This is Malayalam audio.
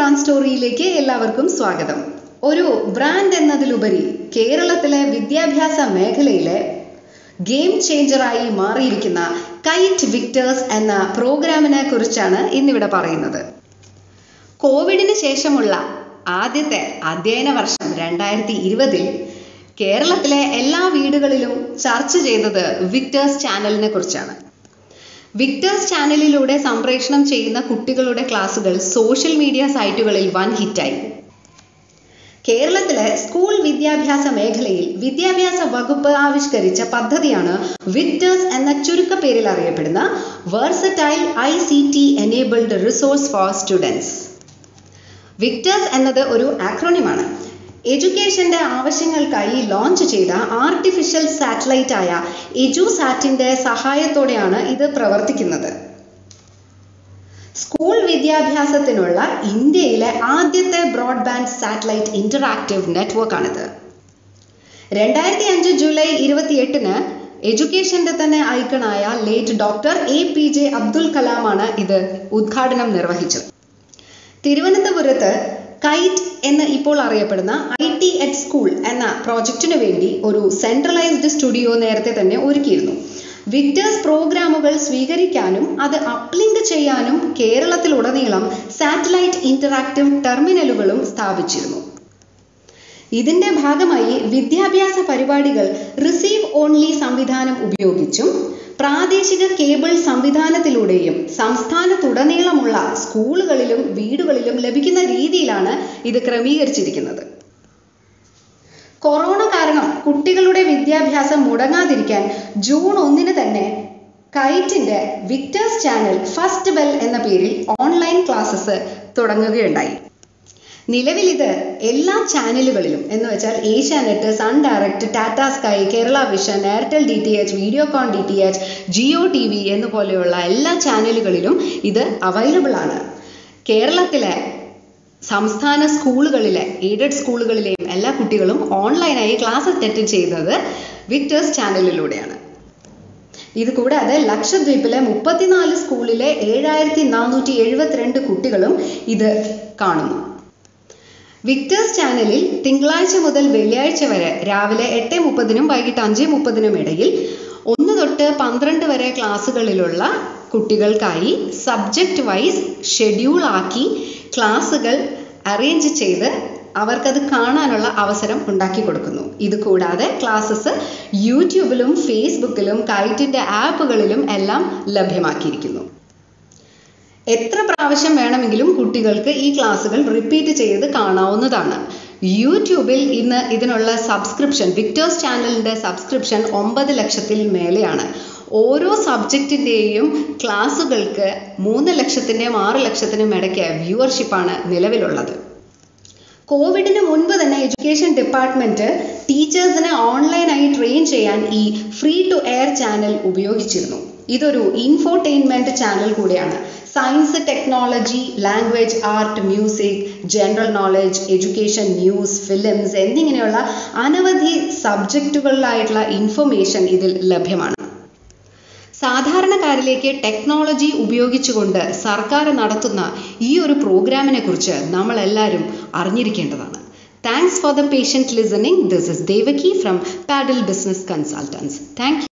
ബ്രാൻഡ് സ്റ്റോറിയിലേക്ക് എല്ലാവർക്കും സ്വാഗതം ഒരു ബ്രാൻഡ് എന്നതിലുപരി കേരളത്തിലെ വിദ്യാഭ്യാസ മേഖലയിലെ ഗെയിം ചേഞ്ചറായി മാറിയിരിക്കുന്ന കൈറ്റ് വിക്ടേഴ്സ് എന്ന പ്രോഗ്രാമിനെ കുറിച്ചാണ് ഇന്നിവിടെ പറയുന്നത് കോവിഡിന് ശേഷമുള്ള ആദ്യത്തെ അധ്യയന വർഷം രണ്ടായിരത്തി ഇരുപതിൽ കേരളത്തിലെ എല്ലാ വീടുകളിലും ചർച്ച ചെയ്തത് വിക്ടേഴ്സ് ചാനലിനെ കുറിച്ചാണ് വിക്ടേഴ്സ് ചാനലിലൂടെ സംപ്രേഷണം ചെയ്യുന്ന കുട്ടികളുടെ ക്ലാസുകൾ സോഷ്യൽ മീഡിയ സൈറ്റുകളിൽ വൻ ഹിറ്റായി കേരളത്തിലെ സ്കൂൾ വിദ്യാഭ്യാസ മേഖലയിൽ വിദ്യാഭ്യാസ വകുപ്പ് ആവിഷ്കരിച്ച പദ്ധതിയാണ് വിക്ടേഴ്സ് എന്ന ചുരുക്കപ്പേരിൽ അറിയപ്പെടുന്ന versatile I C T enabled resource for students VICTERS എന്നത് ഒരു ആക്രോണിമാണ് എഡ്യൂക്കേഷന്റെ ആവശ്യങ്ങൾക്കായി ലോഞ്ച് ചെയ്ത ആർട്ടിഫിഷ്യൽ സാറ്റലൈറ്റ് ആയ എജുസാറ്റിന്റെ സഹായത്തോടെയാണ് ഇത് പ്രവർത്തിക്കുന്നത് സ്കൂൾ വിദ്യാഭ്യാസത്തിനുള്ള ഇന്ത്യയിലെ ആദ്യത്തെ ബ്രോഡ്ബാൻഡ് സാറ്റലൈറ്റ് ഇന്ററാക്റ്റീവ് നെറ്റ്വർക്കാണിത് രണ്ടായിരത്തി അഞ്ച് ജൂലൈ ഇരുപത്തിയെട്ടിന് എഡ്യൂക്കേഷന്റെ തന്നെ ഐക്കണായ late doctor A P J Abdul കലാമാണ് ഇത് ഉദ്ഘാടനം നിർവഹിച്ചത് തിരുവനന്തപുരത്ത് കൈറ്റ് എന്ന് ഇപ്പോൾ അറിയപ്പെടുന്ന ഐ ടി എറ്റ് സ്കൂൾ എന്ന പ്രോജക്റ്റിനു വേണ്ടി ഒരു സെൻട്രലൈസ്ഡ് സ്റ്റുഡിയോ നേരത്തെ തന്നെ ഒരുക്കിയിരുന്നു വിക്ടേഴ്സ് പ്രോഗ്രാമുകൾ സ്വീകരിക്കാനും അത് അപ്ലിങ്ക് ചെയ്യാനും കേരളത്തിലുടനീളം സാറ്റലൈറ്റ് ഇന്ററാക്റ്റീവ് ടെർമിനലുകളും സ്ഥാപിച്ചിരുന്നു ഇതിന്റെ ഭാഗമായി വിദ്യാഭ്യാസ പരിപാടികൾ റിസീവ് ഓൺലി സംവിധാനം ഉപയോഗിച്ചും പ്രാദേശിക കേബിൾ സംവിധാനത്തിലൂടെയും സംസ്ഥാനത്തുടനീളമുള്ള സ്കൂളുകളിലും വീടുകളിലും ലഭിക്കുന്ന രീതിയിലാണ് ഇത് ക്രമീകരിച്ചിരിക്കുന്നത് കൊറോണ കാരണം കുട്ടികളുടെ വിദ്യാഭ്യാസം മുടങ്ങാതിരിക്കാൻ ജൂൺ ഒന്നിന് തന്നെ കൈറ്റിന്റെ വിക്ടേഴ്സ് ചാനൽ ഫസ്റ്റ് ബെൽ എന്ന പേരിൽ ഓൺലൈൻ ക്ലാസ്സസ് തുടങ്ങുകയുണ്ടായി നിലവിൽ ഇത് എല്ലാ ചാനലുകളിലും എന്ന് വെച്ചാൽ Asianet Sun Direct Tata Sky Kerala Vision Airtel D T H Videocon D T H Jio T V എന്നുപോലെയുള്ള എല്ലാ ചാനലുകളിലും ഇത് അവൈലബിൾ ആണ് കേരളത്തിലെ സംസ്ഥാന സ്കൂളുകളിലെ എയ്ഡഡ് സ്കൂളുകളിലെയും എല്ലാ കുട്ടികളും ഓൺലൈനായി ക്ലാസ് അറ്റൻഡ് ചെയ്യുന്നത് വിക്ടേഴ്സ് ചാനലിലൂടെയാണ് ഇത് കൂടാതെ ലക്ഷദ്വീപിലെ മുപ്പത്തിനാല് സ്കൂളിലെ ഏഴായിരത്തി നാനൂറ്റി എഴുപത്തിരണ്ട് കുട്ടികളും ഇത് കാണുന്നു വിക്ടേഴ്സ് ചാനലിൽ തിങ്കളാഴ്ച മുതൽ വെള്ളിയാഴ്ച വരെ രാവിലെ എട്ട് മുപ്പതിനും വൈകിട്ട് അഞ്ച് മുപ്പതിനും ഇടയിൽ ഒന്ന് തൊട്ട് പന്ത്രണ്ട് വരെ ക്ലാസ്സുകളിലുള്ള കുട്ടികൾക്കായി സബ്ജക്റ്റ് വൈസ് ഷെഡ്യൂൾ ആക്കി ക്ലാസ്സുകൾ അറേഞ്ച് ചെയ്ത് അവർക്കത് കാണാനുള്ള അവസരം ഉണ്ടാക്കി കൊടുക്കുന്നു ഇത് കൂടാതെ ക്ലാസ്സസ് യൂട്യൂബിലും ഫേസ്ബുക്കിലും കൈറ്റിൻ്റെ ആപ്പുകളിലും എല്ലാം ലഭ്യമാക്കിയിരിക്കുന്നു എത്ര പ്രാവശ്യം വേണമെങ്കിലും കുട്ടികൾക്ക് ഈ ക്ലാസ്സുകൾ റിപ്പീറ്റ് ചെയ്ത് കാണാവുന്നതാണ് യൂട്യൂബിൽ ഇന്ന് ഇതിനുള്ള സബ്സ്ക്രിപ്ഷൻ വിക്ടേഴ്സ് ചാനലിൻ്റെ സബ്സ്ക്രിപ്ഷൻ ഒമ്പത് ലക്ഷത്തിൽ മേലെയാണ് ഓരോ സബ്ജക്റ്റിൻ്റെയും ക്ലാസ്സുകൾക്ക് മൂന്ന് ലക്ഷത്തിൻ്റെയും ആറ് ലക്ഷത്തിനും ഇടയ്ക്ക് വ്യൂവർഷിപ്പാണ് നിലവിലുള്ളത് കോവിഡിന് മുൻപ് തന്നെ എഡ്യൂക്കേഷൻ ഡിപ്പാർട്ട്മെന്റ് ടീച്ചേഴ്സിനെ ഓൺലൈനായി ട്രെയിൻ ചെയ്യാൻ ഈ ഫ്രീ ടു എയർ ചാനൽ ഉപയോഗിച്ചിരുന്നു ഇതൊരു ഇൻഫോർടൈൻമെന്റ് ചാനൽ കൂടിയാണ് science technology language art music general knowledge education news films എന്നിങ്ങനെയുള്ള അനവധി സബ്ജക്റ്റുകളിലായിട്ടുള്ള ഇൻഫർമേഷൻ ഇതിൽ ലഭ്യമാണ് സാധാരണക്കാരിലേക്ക് ടെക്നോളജി ഉപയോഗിച്ചുകൊണ്ട് സർക്കാർ നടത്തുന്ന ഈ ഒരു പ്രോഗ്രാമിനെ കുറിച്ച് നമ്മൾ എല്ലാവരും അറിഞ്ഞിരിക്കേണ്ടതാണ് thanks for the patient listening this is Devaki from Paddle business consultants thank